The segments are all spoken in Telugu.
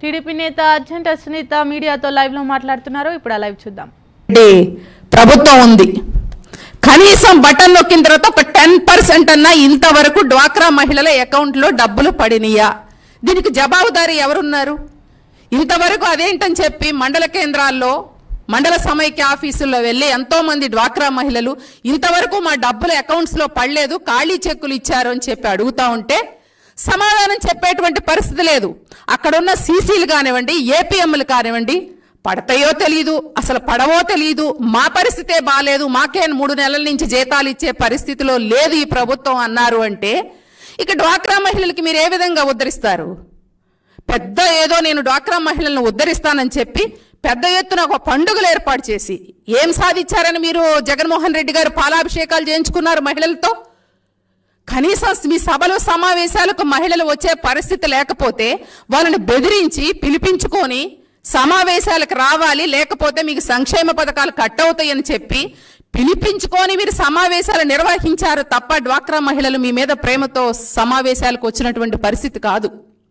టీడీపీ నేత అర్జెంట సునీత మీడియాతో లైవ్ లో మాట్లాడుతున్నారు ఇప్పుడు ఆ లైవ్ చూద్దాం రెడ్డి ప్రభుత్వం ఉంది కనీసం బటన్ నొక్కిన తర్వాత ఒక టెన్ పర్సెంట్ అన్నా ఇంతవరకు డ్వాక్రా మహిళల అకౌంట్లో డబ్బులు పడినయా దీనికి జవాబుదారీ ఎవరున్నారు ఇంతవరకు అదేంటని చెప్పి మండల కేంద్రాల్లో మండల సమైక్య ఆఫీసుల్లో వెళ్ళి ఎంతో మంది డ్వాక్రా మహిళలు ఇంతవరకు మా డబ్బులు అకౌంట్స్ లో పడలేదు ఖాళీ చెక్కులు ఇచ్చారు అని చెప్పి అడుగుతా ఉంటే సమాధానం చెప్పేటువంటి పరిస్థితి లేదు అక్కడున్న సీసీలు కానివ్వండి ఏపీఎంలు కానివ్వండి పడతాయో తెలియదు అసలు పడవో తెలియదు మా పరిస్థితే బాలేదు మాకే మూడు నెలల నుంచి జీతాలు ఇచ్చే పరిస్థితిలో లేదు ఈ ప్రభుత్వం అన్నారు అంటే ఇక డ్వాక్రా మహిళలకి మీరు ఏ విధంగా ఉద్ధరిస్తారు పెద్ద ఏదో నేను డ్వాక్రా మహిళలను ఉద్ధరిస్తానని చెప్పి పెద్ద ఎత్తున ఒక పండుగలు ఏర్పాటు చేసి ఏం సాధించారని మీరు జగన్మోహన్ రెడ్డి గారు పాలాభిషేకాలు చేయించుకున్నారు మహిళలతో కనీసం మీ సభలు సమావేశాలకు మహిళలు వచ్చే పరిస్థితి లేకపోతే వాళ్ళని బెదిరించి పిలిపించుకొని సమావేశాలకు రావాలి లేకపోతే మీకు సంక్షేమ పథకాలు కట్ అవుతాయని చెప్పి పిలిపించుకొని మీరు సమావేశాలు నిర్వహించారు తప్ప డ్వాక్రా మహిళలు మీ మీద ప్రేమతో సమావేశాలకు వచ్చినటువంటి పరిస్థితి కాదు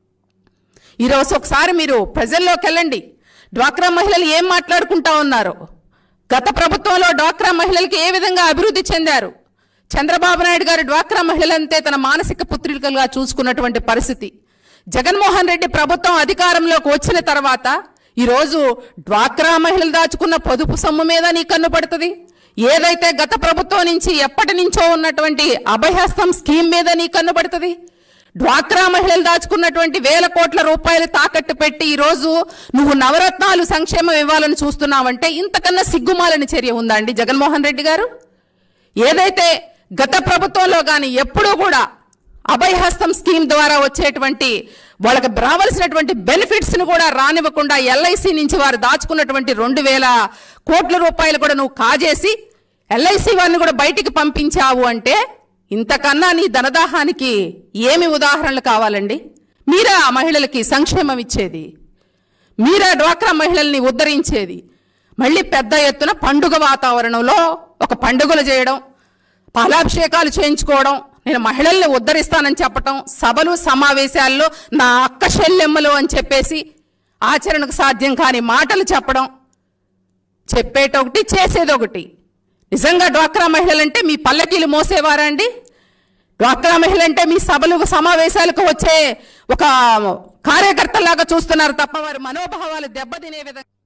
ఈరోజు ఒకసారి మీరు ప్రజల్లోకి వెళ్ళండి డ్వాక్రా మహిళలు ఏం మాట్లాడుకుంటా ఉన్నారు గత ప్రభుత్వంలో డ్వాక్రా మహిళలకి ఏ విధంగా అభివృద్ధి చెందారు చంద్రబాబు నాయుడు గారు డ్వాక్రా మహిళలంతే తన మానసిక పుత్రికలుగా చూసుకున్నటువంటి పరిస్థితి జగన్మోహన్ రెడ్డి ప్రభుత్వం అధికారంలోకి వచ్చిన తర్వాత ఈరోజు డ్వాక్రా మహిళలు దాచుకున్న పొదుపు సొమ్ము మీద నీ కన్ను పడుతుంది ఏదైతే గత ప్రభుత్వం నుంచి ఎప్పటి నుంచో ఉన్నటువంటి అభయహస్తం స్కీమ్ మీద నీ కన్ను పడుతుంది డ్వాక్రా మహిళలు దాచుకున్నటువంటి వేల కోట్ల రూపాయలు తాకట్టు పెట్టి ఈ రోజు నువ్వు నవరత్నాలు సంక్షేమం ఇవ్వాలని చూస్తున్నావంటే ఇంతకన్నా సిగ్గుమాలని చర్య ఉందా అండి జగన్మోహన్ రెడ్డి గారు ఏదైతే గత ప్రభుత్వంలో కానీ ఎప్పుడూ కూడా అభయహస్తం స్కీమ్ ద్వారా వచ్చేటువంటి వాళ్ళకి రావాల్సినటువంటి బెనిఫిట్స్ ను కూడా రానివ్వకుండా ఎల్ఐసి నుంచి వారు దాచుకున్నటువంటి రెండు వేల కోట్ల రూపాయలు కూడా నువ్వు కాజేసి ఎల్ఐసి వారిని కూడా బయటికి పంపించావు అంటే ఇంతకన్నా నీ ధనదాహానికి ఏమి ఉదాహరణలు కావాలండి మీరా ఆ మహిళలకి సంక్షేమం ఇచ్చేది మీరా డ్వాక్రా మహిళల్ని ఉద్ధరించేది మళ్ళీ పెద్ద ఎత్తున పండుగ వాతావరణంలో ఒక పండుగలు చేయడం పాలాభిషేకాలు చేయించుకోవడం నేను మహిళల్ని ఉద్ధరిస్తానని చెప్పటం సభలు సమావేశాల్లో నా అక్క శల్యమ్మలు అని చెప్పేసి ఆచరణకు సాధ్యం కాని మాటలు చెప్పడం చెప్పేటొకటి చేసేదొకటి నిజంగా డ్వాక్రా మహిళలంటే మీ పల్లకీలు మోసేవారా అండి డ్వాక్రా మహిళంటే మీ సభలు సమావేశాలకు వచ్చే ఒక కార్యకర్తలాగా చూస్తున్నారు తప్ప వారి మనోభావాలు దెబ్బతినే విధంగా